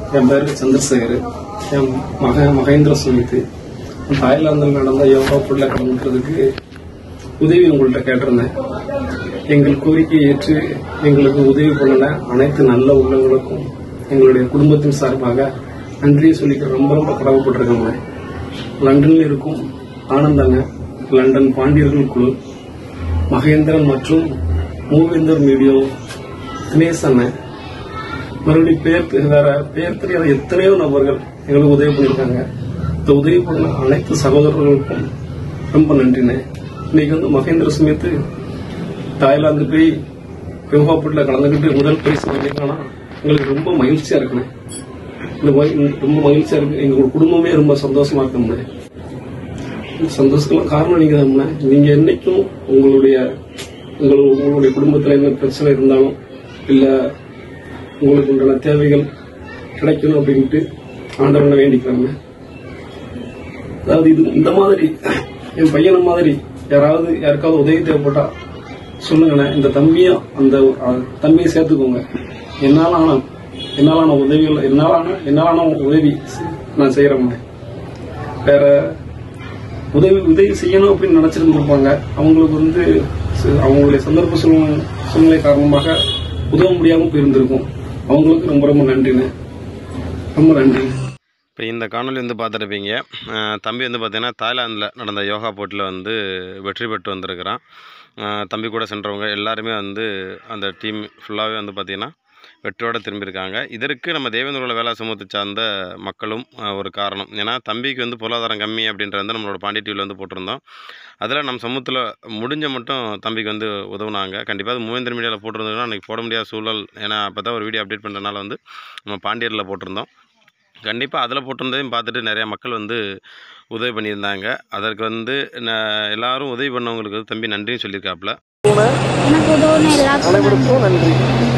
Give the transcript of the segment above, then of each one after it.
என் பேர் சந்திரசேகர் என் மக மகேந்திர சுமித்து தாய்லாந்தில் நடந்த யோகா புள்ள கலந்துக்கிறதுக்கு உதவி உங்கள்கிட்ட கேட்டிருந்தேன் எங்கள் கோரிக்கையை ஏற்று எங்களுக்கு உதவி பண்ணின அனைத்து நல்ல உள்ளங்களுக்கும் எங்களுடைய குடும்பத்தின் சார்பாக நன்றியை சொல்லிக்க ரொம்ப ரொம்ப கடவுப்பட்டிருக்கோங்க லண்டனில் இருக்கும் ஆனந்தங்க லண்டன் பாண்டியர்கள் குழு மகேந்திரன் மற்றும் மூவேந்தர் மீடியோ தினேஷ் அண்ணன் மறுபடியும் பேர் தெரி- வேற பேர் தெரியாத எத்தனையோ நபர்கள் எங்களுக்கு உதவி பண்ணியிருக்காங்க இந்த உதவி பண்ண அனைத்து சகோதரர்களுக்கும் ரொம்ப நன்றிண்ணே இன்னைக்கு வந்து மகேந்திர சுமித்து தாய்லாந்து போய் யோகா போட்டில் கலந்துக்கிட்டு முதல் பரிசு வாங்கியிருக்கானா எங்களுக்கு ரொம்ப மகிழ்ச்சியா இருக்குண்ணே இந்த மகி- ரொம்ப மகிழ்ச்சியா இருக்கு எங்க குடும்பமே ரொம்ப சந்தோஷமா இருக்கோம்ண்ணே இந்த சந்தோஷத்துக்கு காரணம் நீங்க தான்ண்ணே நீங்க என்னைக்கும் உங்களுடைய உங்கள் உங்களுடைய குடும்பத்துல என்ன பிரச்சனை இருந்தாலும் இல்ல உங்களுக்கு உண்டான தேவைகள் கிடைக்கணும் அப்படின்ட்டு ஆண்டவனை வேண்டிக்கிறாங்க அதாவது இது இந்த மாதிரி என் பையனை மாதிரி யாராவது யாருக்காவது உதவி தேவைப்பட்டா சொல்லுங்கண்ணே இந்த தம்பியும் அந்த அஹ், தம்பியை சேர்த்துக்கோங்க என்னால ஆன என்னால ஆன உதவிகள் என்னால ஆன என்னால ஆன உதவி நான் செய்யறேன் வேற உதவி உதவி செய்யணும் அப்படின்னு நினைச்சிருந்திருப்பாங்க அவங்களுக்கு வந்து ச- அவங்களுடைய சந்தர்ப்ப சூழ்நிலை சூழ்நிலை காரணமாக உதவ முடியாம போயிருந்திருக்கும் அவங்களுக்கு ரொம்ப ரொம்ப நன்றிண்ணே ரொம்ப நன்றி இப்போ இந்த காணொலி வந்து பார்த்துருப்பீங்க அஹ் தம்பி வந்து பார்த்தீங்கன்னா தாய்லாந்தில் நடந்த யோகா போட்டியில் வந்து வெற்றி பெற்று வந்திருக்கிறான் அஹ் தம்பி கூட சென்றவங்க எல்லாருமே வந்து அந்த டீம் ஃபுல்லாகவே வந்து பார்த்திங்கன்னா வெற்றியோடு திரும்பியிருக்காங்க இதற்கு நம்ம தேவேந்திரோட வேளா சமூகத்தை சார்ந்த மக்களும் அஹ், ஒரு காரணம் ஏன்னா தம்பிக்கு வந்து பொருளாதாரம் கம்மி அப்படின்றது வந்து நம்மளோட பாண்டி டிவியில் வந்து போட்டிருந்தோம் அதில் நம்ம சமூகத்தில் முடிஞ்ச மட்டும் தம்பிக்கு வந்து உதவுனாங்க கண்டிப்பாக அது மூவேந்தர் மீடியாவில் போட்டிருந்தோம்னா அன்றைக்கி போட முடியாத சூழல் ஏன்னா அப்போ தான் ஒரு வீடியோ அப்டேட் பண்ணுறதுனால வந்து நம்ம பாண்டியரில் போட்டிருந்தோம் கண்டிப்பாக அதில் போட்டிருந்ததையும் பார்த்துட்டு நிறையா மக்கள் வந்து உதவி பண்ணியிருந்தாங்க அதற்கு வந்து ந- எல்லாரும் உதவி பண்ணவங்களுக்கு வந்து தம்பி நன்றியும் சொல்லியிருக்காப்புல எனக்கு உதவுன எல்லாத்துக்கும் நன்றி.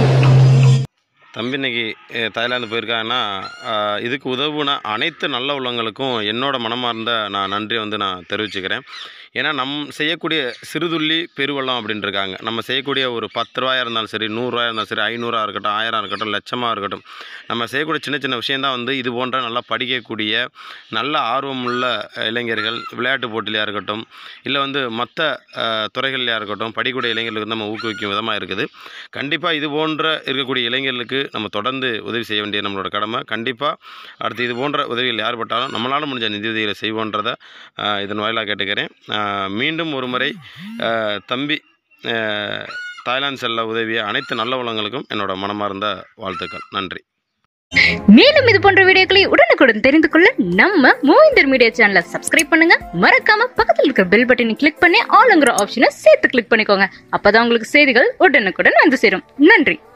தம்பி இன்னைக்கு அஹ், தாய்லாந்து போயிருக்காங்கன்னா அஹ், இதுக்கு உதவுன அனைத்து நல்ல உள்ளவங்களுக்கும் என்னோட மனமார்ந்த நான் நன்றியை வந்து நான் தெரிவிச்சுக்கிறேன் ஏன்னா நம் செய்யக்கூடிய சிறுதுள்ளி பெருவெள்ளம் அப்படின்னு இருக்காங்க நம்ம செய்யக்கூடிய ஒரு பத்து ரூபாயா இருந்தாலும் சரி நூறுரூவாயா இருந்தாலும் சரி ஐநூறாக இருக்கட்டும் ஆயிரம் இருக்கட்டும் லட்சமாக இருக்கட்டும் நம்ம செய்யக்கூடிய சின்ன சின்ன விஷயந்தான் வந்து இது போன்ற நல்லா படிக்கக்கூடிய நல்ல ஆர்வமுள்ள இளைஞர்கள் விளையாட்டு போட்டிலையாக இருக்கட்டும் இல்லை வந்து மற்ற துறைகள்லையாக இருக்கட்டும் படிக்கக்கூடிய இளைஞர்களுக்கு வந்து நம்ம ஊக்குவிக்கும் விதமாக இருக்குது கண்டிப்பாக இது போன்ற இருக்கக்கூடிய இளைஞர்களுக்கு நம்ம தொடர்ந்து உதவி செய்ய வேண்டிய நம்மளோட கடமை கண்டிப்பாக அடுத்து இது போன்ற உதவிகள் யார் பட்டாலும் நம்மளால் முடிஞ்ச நிதி உதவிகளை செய்வோன்றதை ஆஹ், இதன் வாயிலாக கேட்டுக்கிறேன் ஆஹ், மீண்டும் ஒரு முறை ஆஹ், தம்பி ஆஹ், தாய்லாந்து செல்ல உதவிய அனைத்து நல்ல உள்ளங்களுக்கும் என்னோட மனமார்ந்த வாழ்த்துக்கள் நன்றி மேலும் இது போன்ற வீடியோக்களை உடனுக்குடன் தெரிந்து கொள்ள நம்ம மூவிந்தர் மீடியா சேனலை சப்ஸ்கிரைப் பண்ணுங்க மறக்காம பக்கத்தில் இருக்கிற பெல் பட்டனை கிளிக் பண்ணி ஆளுங்கிற ஆப்ஷனை சேர்த்து கிளிக் பண்ணிக்கோங்க அப்பதான் உங்களுக்கு செய்திகள் உடனுக்குடன் வந்து சேரும் நன்றி